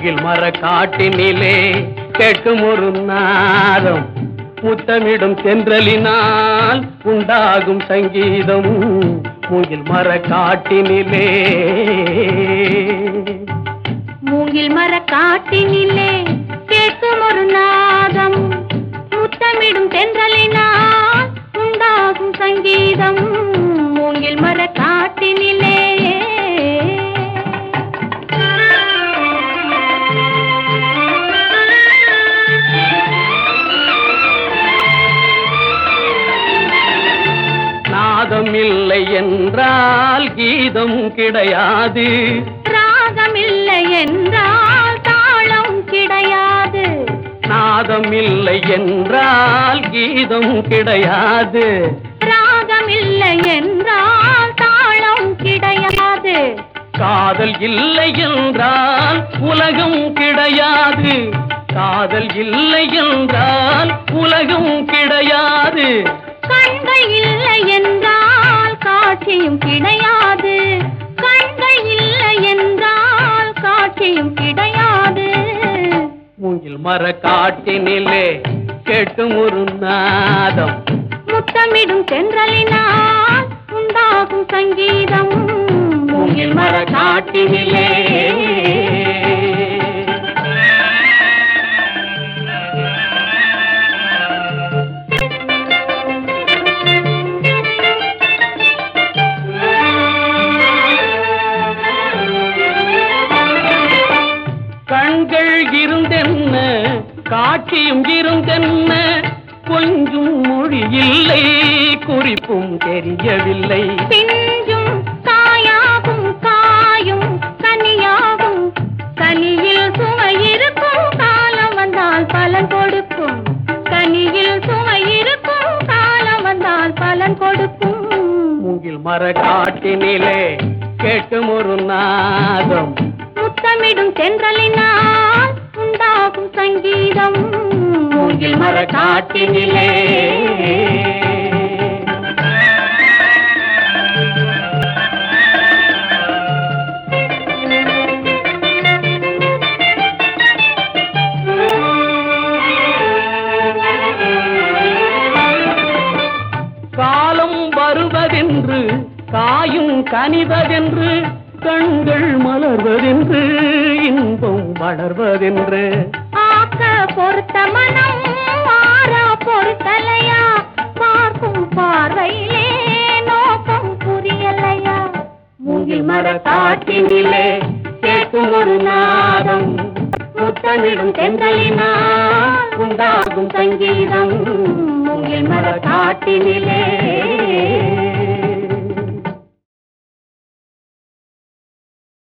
மூங்கில் மர காட்டினிலே கேட்கும் ஒரு நாதம் முத்தமிடும் தென்றலினால் உண்டாகும் சங்கீதம் மூங்கில் மர காட்டினிலே மூங்கில் மர காட்டினிலே கேட்கும் ஒரு நாதம் முத்தமிடும் தென்றலினால் உண்டாகும் சங்கீதம் மூங்கில் மர காட்டினிலே நாதம் இல்லை என்றால் கீதம் கிடையாது ராகம் இல்லை என்றால் தாளம் கிடையாது நாதம் இல்லை என்றால் கீதம் கிடையாது ராகம் இல்லை என்றால் தாளம் கிடையாது காதல் இல்லை என்றால் உலகம் கிடையாது காதல் இல்லை என்றால் உலகம் கிடையாது கண்கள் இல்லை என்றால் காட்சியும் கிடையாது கண்கள் இல்லை என்றால் காட்சியும் கிடையாது மூங்கில் மர காட்டினிலே கேட்கும் ஒரு நாதம் முத்தமிடும் தென்றலினால் உண்டாகும் சங்கீதம் மூங்கில் மர காட்டினிலே கண்கள் இருந்தென்ன காட்சியும் இருந்தென்ன கொஞ்சம் மொழி இல்லை குறிப்பும் தெரியவில்லை பிஞ்சும் காயாகும் காயும் கனியாகும் கனியில் சுவை இருக்கும் காலம் வந்தால் பலன் கொடுக்கும் கனியில் சுவை இருக்கும் காலம் வந்தால் பலன் கொடுக்கும் மூங்கில் மர காட்டினிலே கேட்கும் ஒரு நாதம் முத்தமிடும் தென்றலினால் உண்டாகும் சங்கீதம் மூங்கில் மர காட்டினிலே காலம் வருவதென்று காயும் கனிவதென்று கண்கள் மலர்வதென்று இன்பம் வளர்வதென்று ஆக்க பொறுத்த மனம் மாறா பொறுத்தலையா பார்க்கும் பார்வையிலே நோக்கம் புரியலையா மூங்கில் மர காட்டினிலே கேட்கும் ஒரு நாதம் முத்தமிடும் தென்றலினால் உண்டாகும் சங்கீதம் மூங்கில் மர காட்டினிலே